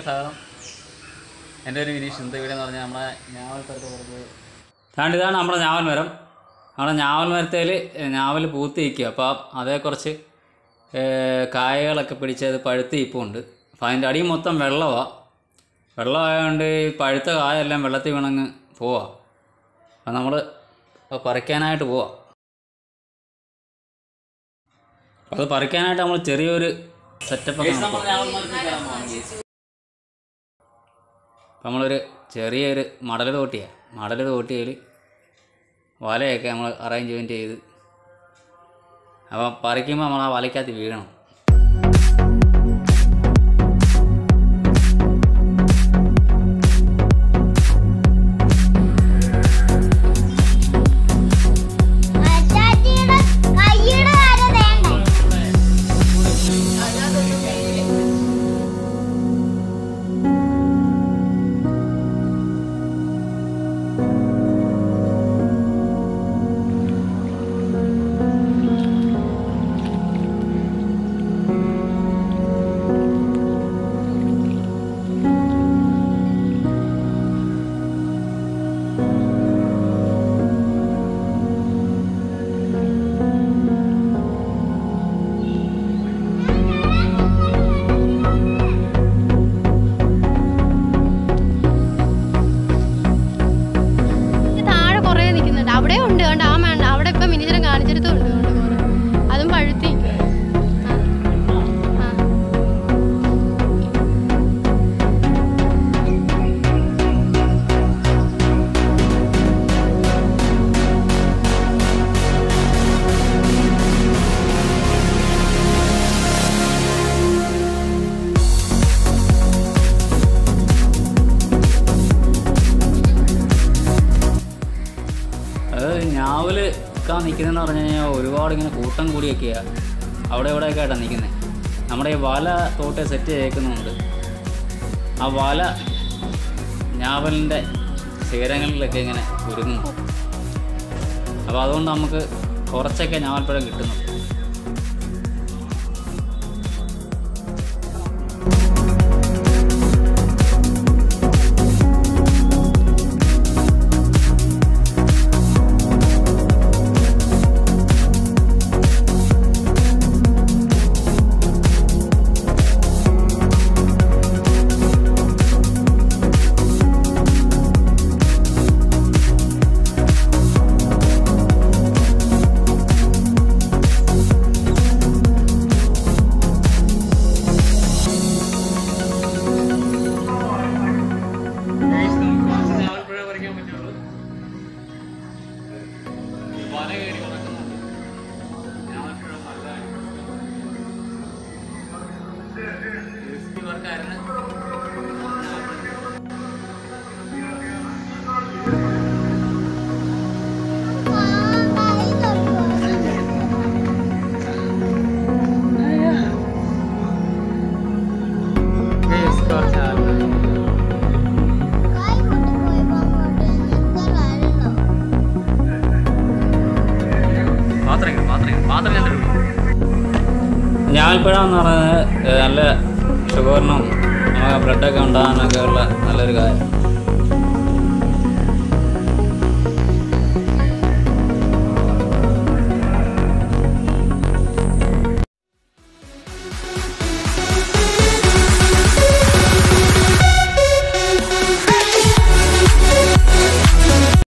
സ്വാഗതം എൻ്റെ ഒരു വിനീഷ് ഇന്നത്തെ വീഡിയോ എന്ന് പറഞ്ഞാൽ നമ്മുടെ ഞാവൽ സ്ഥലത്ത് കുറച്ച് താണ്ട് ഇതാണ് നമ്മുടെ ഞാവൽ മരം നമ്മുടെ ഞാവൽ മരത്തേൽ ഞാവൽ പൂത്ത് നിൽക്കുക അപ്പോൾ അതേക്കുറച്ച് കായകളൊക്കെ പിടിച്ച് അത് പഴുത്ത് ഇപ്പുണ്ട് അപ്പോൾ അതിൻ്റെ അടി മൊത്തം വെള്ളമാണ് വെള്ളമായതുകൊണ്ട് ഈ പഴുത്ത കായെല്ലാം വെള്ളത്തിൽ വീണങ്ങ് പോവാ അപ്പം നമ്മൾ പറിക്കാനായിട്ട് പോവാം അപ്പോൾ അത് പറിക്കാനായിട്ട് നമ്മൾ ചെറിയൊരു സെറ്റപ്പ് ഒക്കെ നടത്തും. അപ്പം നമ്മളൊരു ചെറിയൊരു മടൽ തോട്ടിയാണ് മടൽ തോട്ടിയിൽ വലയൊക്കെ നമ്മൾ അറേഞ്ച്മെൻറ്റ് ചെയ്ത് അപ്പം പറിക്കുമ്പോൾ നമ്മൾ ആ വലയ്ക്കകത്ത് വീഴണം അച്ചാച്ചിയുടെ കയ്യുടെ കാര്യം വേണ്ടേ ഇത് താഴെ കുറേ നിൽക്കുന്നുണ്ട് അവിടെ ഉണ്ട് കണ്ട് ആ വേണ്ട അവിടെ ഇപ്പം മിനിച്ചരം കാണിച്ചെടുത്തും ഉണ്ട് കണ്ട് കുറേ അതും പഴുത്തി ആ. ആ. അത് ഞാവൽ ഒക്കെ നിൽക്കുന്നതെന്ന് പറഞ്ഞു കഴിഞ്ഞാൽ ഒരുപാട് ഇങ്ങനെ കൂട്ടം കൂടിയൊക്കെയാണ് അവിടെ ഇവിടെയൊക്കെ ആയിട്ടാണ് നിൽക്കുന്നത് നമ്മുടെ ഈ വല തോട്ടെ സെറ്റ് ചെയ്തേക്കുന്നുണ്ട് ആ വല ഞാവലിൻ്റെ ശിഖരങ്ങളിലൊക്കെ ഇങ്ങനെ ഉരുങ്ങുന്നു അപ്പോൾ അതുകൊണ്ട് നമുക്ക് കുറച്ചൊക്കെ ഞാവൽപ്പഴം കിട്ടുന്നു കായ് കൊണ്ടുപോയപ്പോ അങ്ങോട്ട് എത്ര വരണോ ഞാവൽപ്പഴം എന്ന് പറയുന്നത് ഏഹ്, നല്ല ഷുഗറിനും നമുക്ക് ബ്ലഡൊക്കെ ഉണ്ടാകാനൊക്കെ ഉള്ള നല്ലൊരു കാര്യം